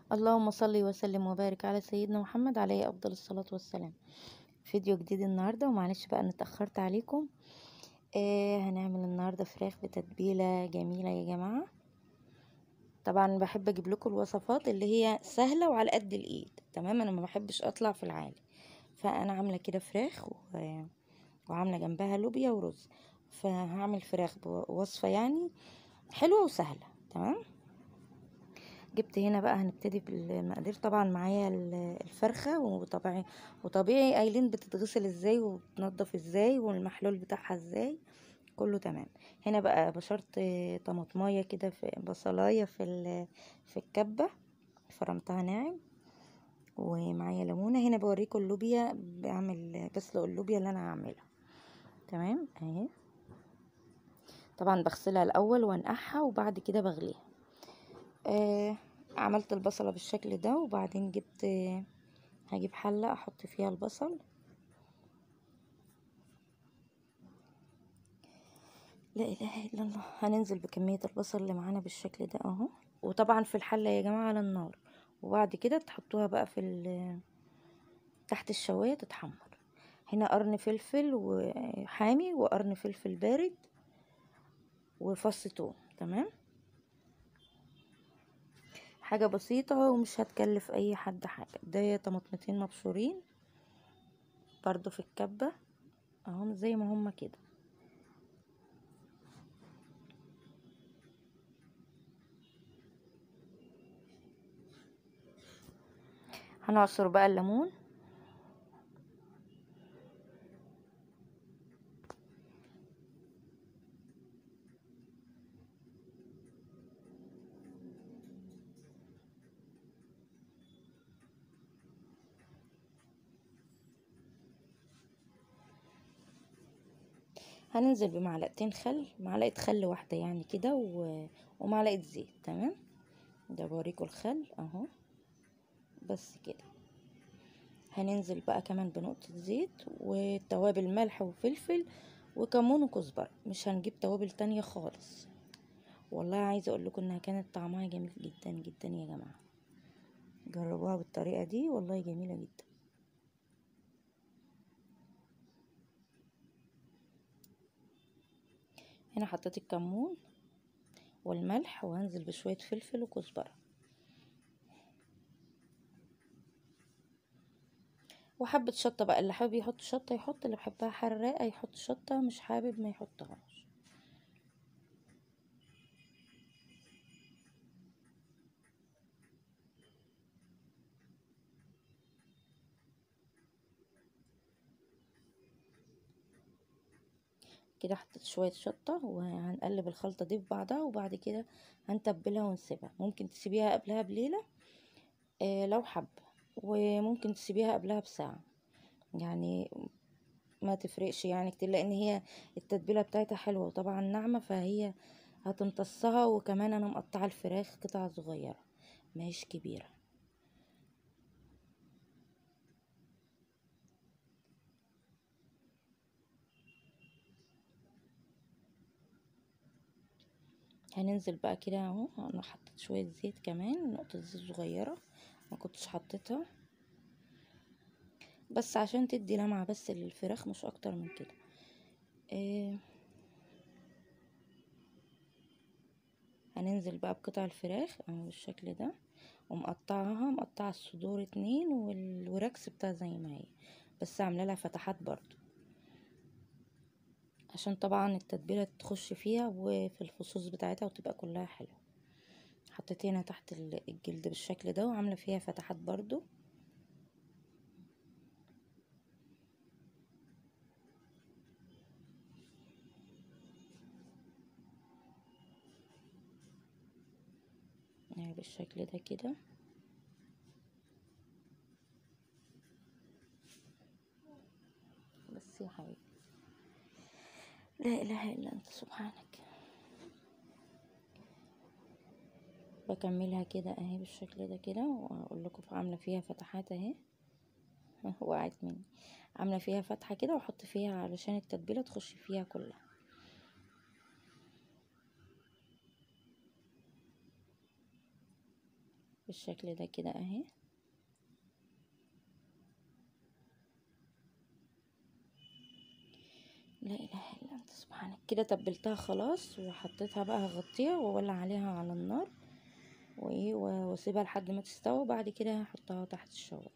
اللهم صل وسلم وبارك على سيدنا محمد عليه افضل الصلاه والسلام فيديو جديد النهارده ومعلش بقى انا اتاخرت عليكم آه هنعمل النهارده فراخ بتتبيله جميله يا جماعه طبعا بحب اجيب لكم الوصفات اللي هي سهله وعلى قد الايد تمام انا ما بحبش اطلع في العالي فانا عامله كده فراخ و... وعامله جنبها لوبيا ورز فهعمل فراخ بوصفه يعني حلوه وسهله تمام جبت هنا بقى هنبتدي بالمقادير طبعا معايا الفرخه وطبيعي وطبيعي قايلين بتتغسل ازاي وبتنضف ازاي والمحلول بتاعها ازاي كله تمام هنا بقى بشرت طماطمايه كده في بصلايه في في الكبه فرمتها ناعم ومعايا ليمونه هنا بوريكم اللوبيا بعمل بسلق اللوبيا اللي انا هعملها تمام اهي طبعا بغسلها الاول وانقعها وبعد كده بغليها آه عملت البصله بالشكل ده وبعدين جبت آه هجيب حله احط فيها البصل لا اله الا الله هننزل بكميه البصل اللي معانا بالشكل ده اهو وطبعا في الحله يا جماعه على النار وبعد كده تحطوها بقى في تحت الشوايه تتحمر هنا قرن فلفل وحامي وقرن فلفل بارد وفص توم تمام حاجة بسيطة ومش هتكلف اي حد حاجة ده طماطمتين مبشورين برضو في الكبة اهم زي ما هما كده هنعصر بقى الليمون هننزل بمعلقتين خل معلقه خل واحده يعني كده و... ومعلقه زيت تمام ده بوريكم الخل اهو بس كده هننزل بقى كمان بنقطه زيت وتوابل ملح وفلفل وكمون وكزبره مش هنجيب توابل تانية خالص والله عايزه اقول لكم انها كانت طعمها جميل جدا جدا يا جماعه جربوها بالطريقه دي والله جميله جدا هنا حطيت الكمون والملح وهنزل بشوية فلفل وكزبرة وحبة شطة بقى اللي حابب يحط شطة يحط اللي بحبها حراقة يحط شطة مش حابب ما يحطهاش كده حطيت شويه شطه وهنقلب الخلطه دي في بعضها وبعد كده هنتبلها ونسيبها ممكن تسيبيها قبلها بليله آه لو حابه وممكن تسيبيها قبلها بساعه يعني ما تفرقش يعني كتير لان هي التتبيله بتاعتها حلوه وطبعا ناعمه فهي هتمتصها وكمان انا مقطعه الفراخ قطع صغيره ماهيش كبيره هننزل بقى كده اهو انا حطيت شويه زيت كمان نقطه زيت صغيره ما كنتش حطيتها بس عشان تدي لمعه بس للفراخ مش اكتر من كده آه هننزل بقى بقطع الفراخ اهو بالشكل ده ومقطعها مقطعه الصدور اتنين والوراك سبتها زي ما هي بس عامله لها فتحات برضو عشان طبعا التتبيله تخش فيها وفي الفصوص بتاعتها وتبقى كلها حلوه حطيت هنا تحت الجلد بالشكل ده وعامله فيها فتحات برضو يعني بالشكل ده كده بس يا حبيبي لا اله الا انت سبحانك بكملها كده اهي بالشكل ده كده واقول لكم عامله فيها فتحات اهي وقعت مني عامله فيها فتحه كده واحط فيها علشان التتبيله تخش فيها كلها بالشكل ده كده اهي لا اله الا انت سبحانك كده تبلتها خلاص وحطيتها بقى هغطيها واولع عليها على النار وايه واسيبها لحد ما تستوي بعد كده هحطها تحت الشوايه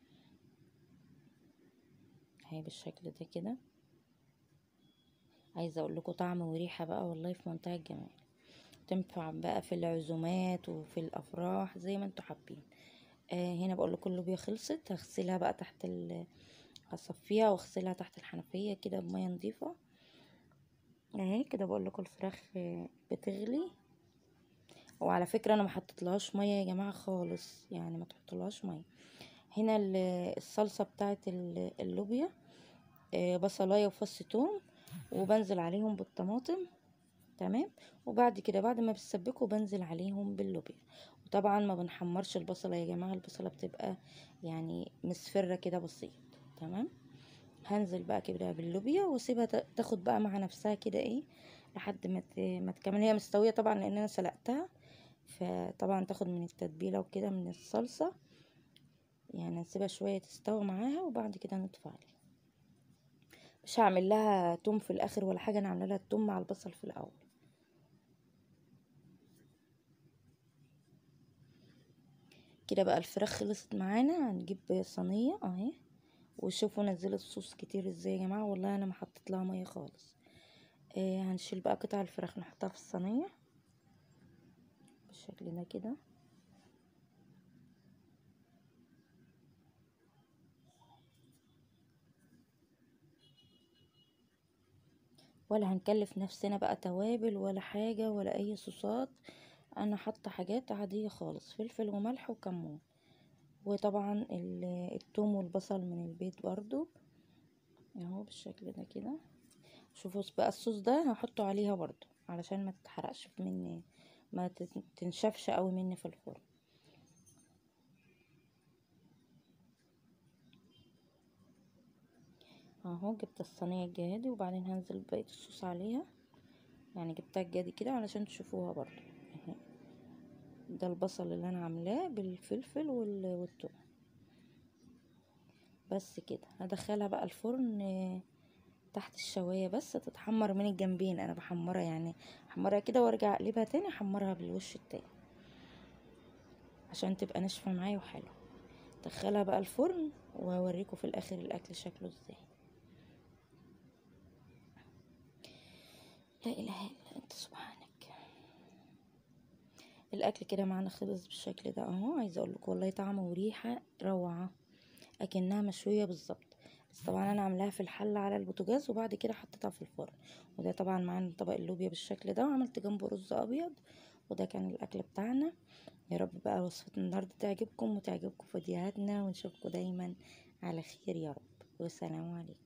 اهي بالشكل ده كده عايزه اقول لكم طعم وريحه بقى والله في منتهى الجمال تنفع بقى في العزومات وفي الافراح زي ما انتوا حابين آه هنا بقول لكم اللوبيا خلصت هغسلها بقى تحت ال هصفيها واغسلها تحت الحنفيه كده بميه نظيفه اهي كده بقول لكم الفراخ بتغلي وعلى فكره انا ما حطيتلهاش ميه يا جماعه خالص يعني ما تحطلهاش ميه هنا الصلصه بتاعه اللوبيا آه بصلايه وفص ثوم وبنزل عليهم بالطماطم تمام وبعد كده بعد ما بتسبكوا بنزل عليهم باللوبيا وطبعا ما بنحمرش البصله يا جماعه البصله بتبقى يعني مصفره كده بسيط تمام هنزل بقى كده باللوبيا واسيبها تاخد بقى مع نفسها كده ايه لحد ما ما تكمل هي مستويه طبعا لان انا سلقتها فطبعا تاخد من التتبيله وكده من الصلصه يعني نسيبها شويه تستوي معاها وبعد كده نطفي عليها مش هعمل لها توم في الاخر ولا حاجه انا عامله لها التوم مع البصل في الاول كده بقى الفراخ خلصت معانا هنجيب صينيه اهي وشوفوا نزلت صوص كتير ازاي يا جماعه والله انا ما حطيت لها ميه خالص آه هنشيل بقى قطع الفراخ نحطها في الصينيه بالشكل ده كده ولا هنكلف نفسنا بقى توابل ولا حاجة ولا اي صوصات انا حاطه حاجات عادية خالص فلفل وملح وكمون وطبعا الثوم والبصل من البيت برضو اهو بالشكل ده كده شوفوا بقى الصوص ده هحطه عليها برضو علشان ما تتحرقش مني ما تنشفش قوي مني في الفرن اهو جبت الصينيه الجاهدي وبعدين هنزل بقيه الصوص عليها يعني جبتها الجاهدي كده علشان تشوفوها برضو اهي ده البصل اللي انا عاملاه بالفلفل والثوم بس كده هدخلها بقى الفرن تحت الشوايه بس تتحمر من الجنبين انا بحمرها يعني احمرها كده وارجع اقلبها تاني احمرها بالوش التاني عشان تبقى ناشفه معايا وحلوه ادخلها بقى الفرن واوريكم في الاخر الاكل شكله ازاي لا اله الا انت سبحانك الاكل كده معانا خلص بالشكل ده اهو عايزه اقول لكم والله طعم وريحه روعه اكنها مشويه بالظبط بس طبعا انا عاملاها في الحله على البوتاجاز وبعد كده حطيتها في الفرن وده طبعا معانا طبق اللوبيا بالشكل ده وعملت جنبه رز ابيض وده كان الاكل بتاعنا يا رب بقى وصفه النهارده تعجبكم وتعجبكم فيديوهاتنا ونشوفكم دايما على خير يا رب والسلام عليكم